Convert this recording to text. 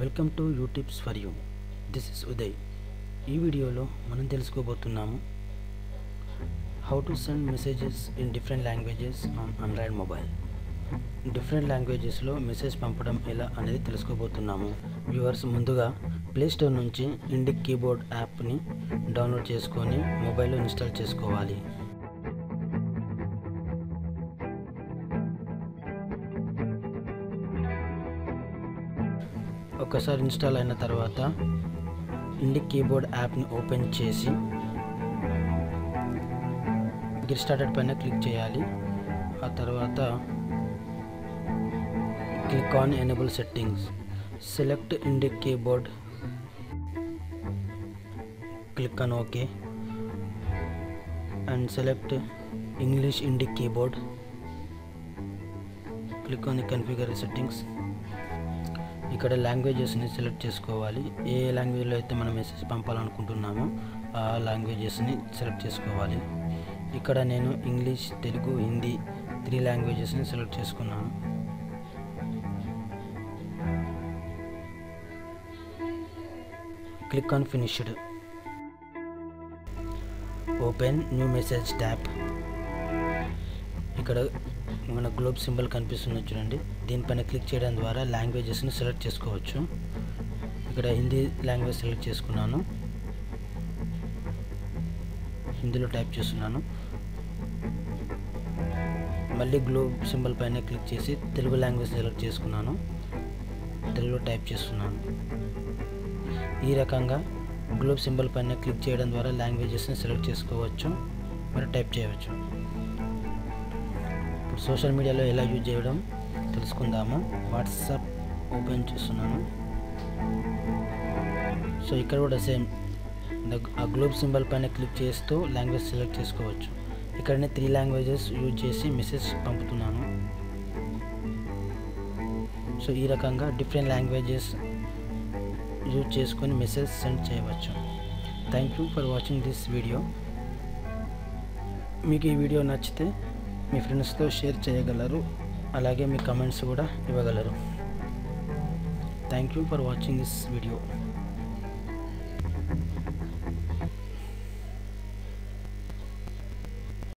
welcome to UTips for you this is Uday ఈ వీడియోలో మనం తెలుసుకోబోతున్నాము how to send messages in different languages on Android mobile different లాంగ్వేజెస్లో మెసేజ్ పంపడం ఎలా అనేది తెలుసుకోబోతున్నాము వ్యూవర్స్ ముందుగా ప్లే స్టోర్ నుంచి ఇండిక్ కీబోర్డ్ యాప్ని డౌన్లోడ్ చేసుకొని మొబైల్లో ఇన్స్టాల్ చేసుకోవాలి ఒక్కసారి ఇన్స్టాల్ అయిన తర్వాత ఇండిక్ కీబోర్డ్ యాప్ని ఓపెన్ చేసి గిర్ స్టార్టెడ్ పైన క్లిక్ చేయాలి ఆ తర్వాత click on enable settings select Indic keyboard click on okay and select English Indic keyboard click on the configure settings ఇక్కడ లాంగ్వేజెస్ని సెలెక్ట్ చేసుకోవాలి ఏ లాంగ్వేజ్లో అయితే మనం మెసేజ్ పంపాలనుకుంటున్నామో ఆ లాంగ్వేజెస్ని సెలెక్ట్ చేసుకోవాలి ఇక్కడ నేను ఇంగ్లీష్ తెలుగు హిందీ త్రీ లాంగ్వేజెస్ని సెలెక్ట్ చేసుకున్నాను click on finished open new message tap ఇక్కడ మన గ్లోబ్ సింబల్ కనిపిస్తుంది చూడండి దీనిపైన క్లిక్ చేయడం ద్వారా లాంగ్వేజెస్ని సెలెక్ట్ చేసుకోవచ్చు ఇక్కడ హిందీ లాంగ్వేజ్ సెలెక్ట్ చేసుకున్నాను హిందీలో టైప్ చేస్తున్నాను మళ్ళీ గ్లోబ్ సింబల్ పైన క్లిక్ చేసి తెలుగు లాంగ్వేజ్ సెలెక్ట్ చేసుకున్నాను తెలుగులో టైప్ చేస్తున్నాను ఈ రకంగా గ్లోబ్ సింబల్ పైన క్లిక్ చేయడం ద్వారా లాంగ్వేజెస్ని సెలెక్ట్ చేసుకోవచ్చు మరి టైప్ చేయవచ్చు ఇప్పుడు సోషల్ మీడియాలో ఎలా యూజ్ చేయడం తెలుసుకుందాము వాట్సాప్ ఓపెన్ చేస్తున్నాను సో ఇక్కడ కూడా సేమ్ ఆ గ్లోబ్ సింబల్ పైన క్లిక్ చేస్తూ లాంగ్వేజ్ సెలెక్ట్ చేసుకోవచ్చు ఇక్కడనే త్రీ లాంగ్వేజెస్ యూజ్ చేసి మెసేజ్ పంపుతున్నాను సో ఈ రకంగా డిఫరెంట్ లాంగ్వేజెస్ యూజ్ చేసుకొని మెసేజ్ సెండ్ చేయవచ్చు thank you for watching this video మీకు ఈ వీడియో నచ్చితే మీ ఫ్రెండ్స్తో షేర్ చేయగలరు అలాగే మీ కమెంట్స్ కూడా ఇవ్వగలరు thank you for watching this video